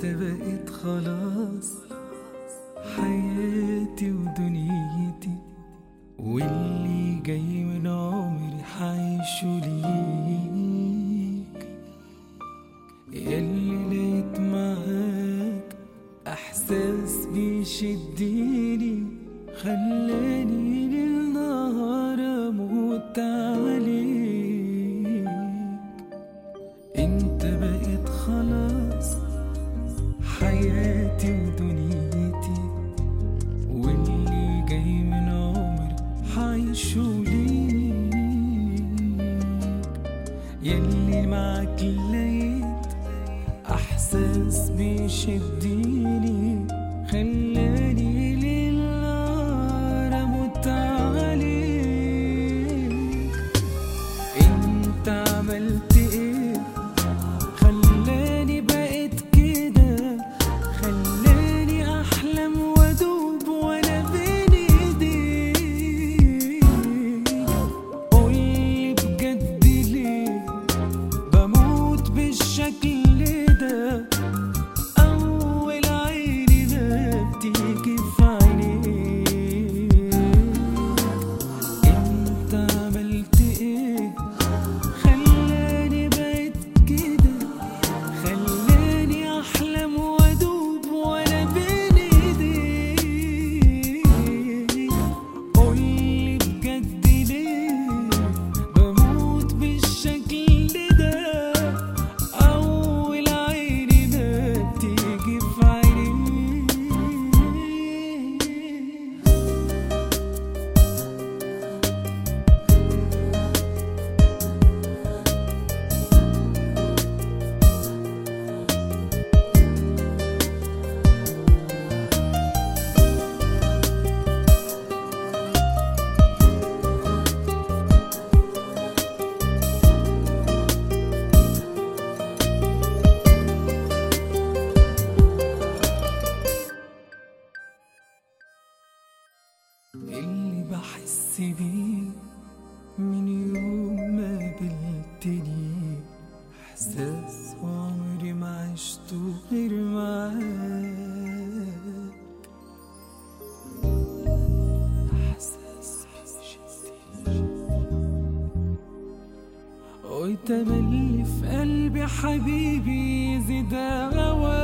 انت بقيت خلاص حياتي ودنيتي واللي جاي من عمري حعيشه ليك ياللي لقيت معاك احساس بيشدني خلاني للنهار اموت عليك انت بقيت خلاص حياتي ودنيتي واللي جاي من عمري حعيشه ليك ياللي معاك لقيت احساس بيشدني خلاني للنار اموت عليك انت عملت ايه خلاني بقيت كده خلاني احلم وادوب وانا بين ايديك قولي بجد ليه بموت بالشكل ده اول عيني ما بتيجي في عينيك انت عملت ايه خلاني بقيت كده خلاني احلم وادوب وانا بين ايديك قولي بجد ليه بموت بالشكل ده اول عيني ما بتيجي في عينيك اللي بحس بيه من يوم ما قابلتني احساس عمري ما عشته غير معاك احساس بيشدني وتملي في قلبي حبيبي يزيد هواك